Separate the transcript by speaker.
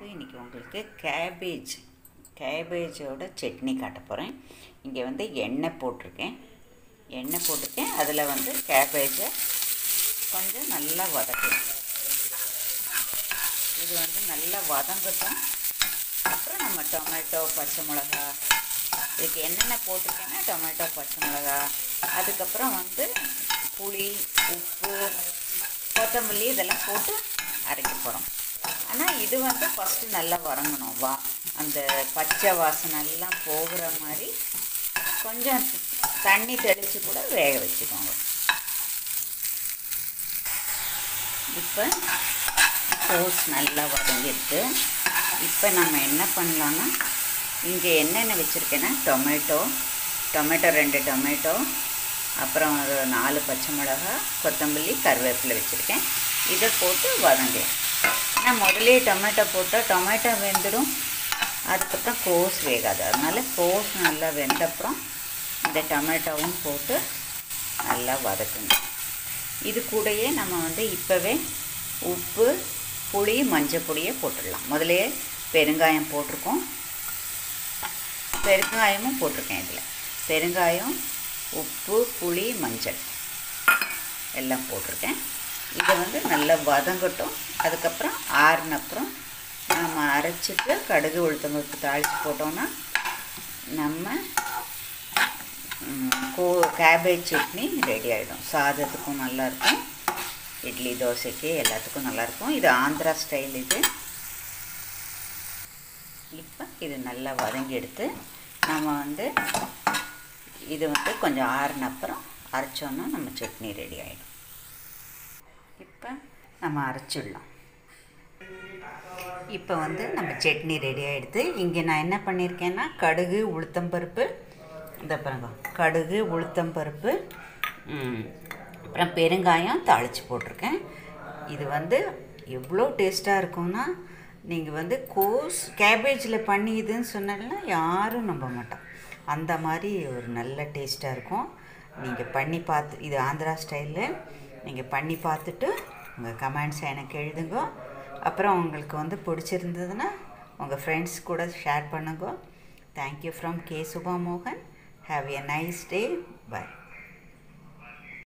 Speaker 1: இன்றைக்கி உங்களுக்கு கேபேஜ் கேபேஜோட சட்னி காட்ட போகிறேன் இங்கே வந்து எண்ணெய் போட்டிருக்கேன் எண்ணெய் போட்டிருக்கேன் அதில் வந்து கேபேஜை கொஞ்சம் நல்லா வதக்கணும் இது வந்து நல்லா வதங்கட்டும் அப்புறம் நம்ம டொமேட்டோ பச்சை மிளகா இதுக்கு என்னென்ன போட்டிருக்கேன்னா டொமேட்டோ பச்சை மிளகா அதுக்கப்புறம் வந்து புளி உப்பு கொத்தமல்லி இதெல்லாம் போட்டு அரைக்க போகிறோம் ஆனால் இது வந்து ஃபஸ்ட்டு நல்லா வதங்கணும் வா அந்த பச்சை வாசனை எல்லாம் போகிற மாதிரி கொஞ்சம் தண்ணி தெளித்து கூட வேக வச்சுக்கோங்க இப்போ கோஸ் நல்லா வதங்கிருக்கு இப்போ நம்ம என்ன பண்ணலான்னா இங்கே என்னென்ன வச்சுருக்கேன்னா டொமேட்டோ டொமேட்டோ ரெண்டு டொமேட்டோ அப்புறம் ஒரு நாலு பச்சை மிளகா கொத்தமல்லி கருவேப்பிலை வச்சுருக்கேன் இதை போட்டு வதங்கலாம் ஏன்னா முதலே டொமேட்டோ போட்டால் டொமேட்டோ வெந்துடும் அதுக்கப்புறம் கோஸ் வேகாது அதனால கோஸ் நல்லா வெந்தப்புறம் இந்த டொமேட்டோவும் போட்டு நல்லா வதக்கணும் இது கூடயே நம்ம வந்து இப்போவே உப்பு புளி மஞ்சள் பொடியை போட்டுடலாம் முதலே பெருங்காயம் போட்டிருக்கோம் பெருங்காயமும் போட்டிருக்கேன் இதில் பெருங்காயம் உப்பு புளி மஞ்சள் எல்லாம் போட்டிருக்கேன் இதை வந்து நல்லா வதங்கட்டும் அதுக்கப்புறம் ஆறுனப்புறம் நம்ம அரைச்சிட்டு கடுகு உளுத்தம்பருப்பு தாளித்து போட்டோன்னா நம்ம கோ கேபேஜ் சட்னி ரெடி ஆகிடும் சாதத்துக்கும் நல்லாயிருக்கும் இட்லி தோசைக்கு எல்லாத்துக்கும் நல்லாயிருக்கும் இது ஆந்திரா ஸ்டைல் இது இப்போ இது நல்லா வதங்கி எடுத்து நம்ம வந்து இது வந்து கொஞ்சம் ஆறுன அப்புறம் அரைச்சோன்னா நம்ம சட்னி ரெடி ஆகிடும் இப்போ நம்ம அரைச்சிடலாம் இப்போ வந்து நம்ம சட்னி ரெடி ஆகிடுது இங்கே நான் என்ன பண்ணியிருக்கேன்னா கடுகு உளுத்தம்பருப்பு இந்த பாருங்க கடுகு உளுத்தம்பருப்பு அப்புறம் பெருங்காயம் தாளித்து போட்டிருக்கேன் இது வந்து எவ்வளோ டேஸ்ட்டாக இருக்கும்னா நீங்கள் வந்து கோஸ் கேபேஜில் பண்ணி இதுன்னு சொன்னாலும் யாரும் நம்ப மாட்டோம் அந்த மாதிரி ஒரு நல்ல டேஸ்ட்டாக இருக்கும் நீங்கள் பண்ணி பார்த்து இது ஆந்திரா ஸ்டைலில் நீங்கள் பண்ணி பார்த்துட்டு உங்கள் கமெண்ட்ஸை எனக்கு எழுதுங்க அப்புறம் உங்களுக்கு வந்து பிடிச்சிருந்ததுன்னா உங்கள் ஃப்ரெண்ட்ஸ் கூட ஷேர் பண்ணுங்க தேங்க்யூ ஃப்ரம் கே சுபா மோகன் have a nice day by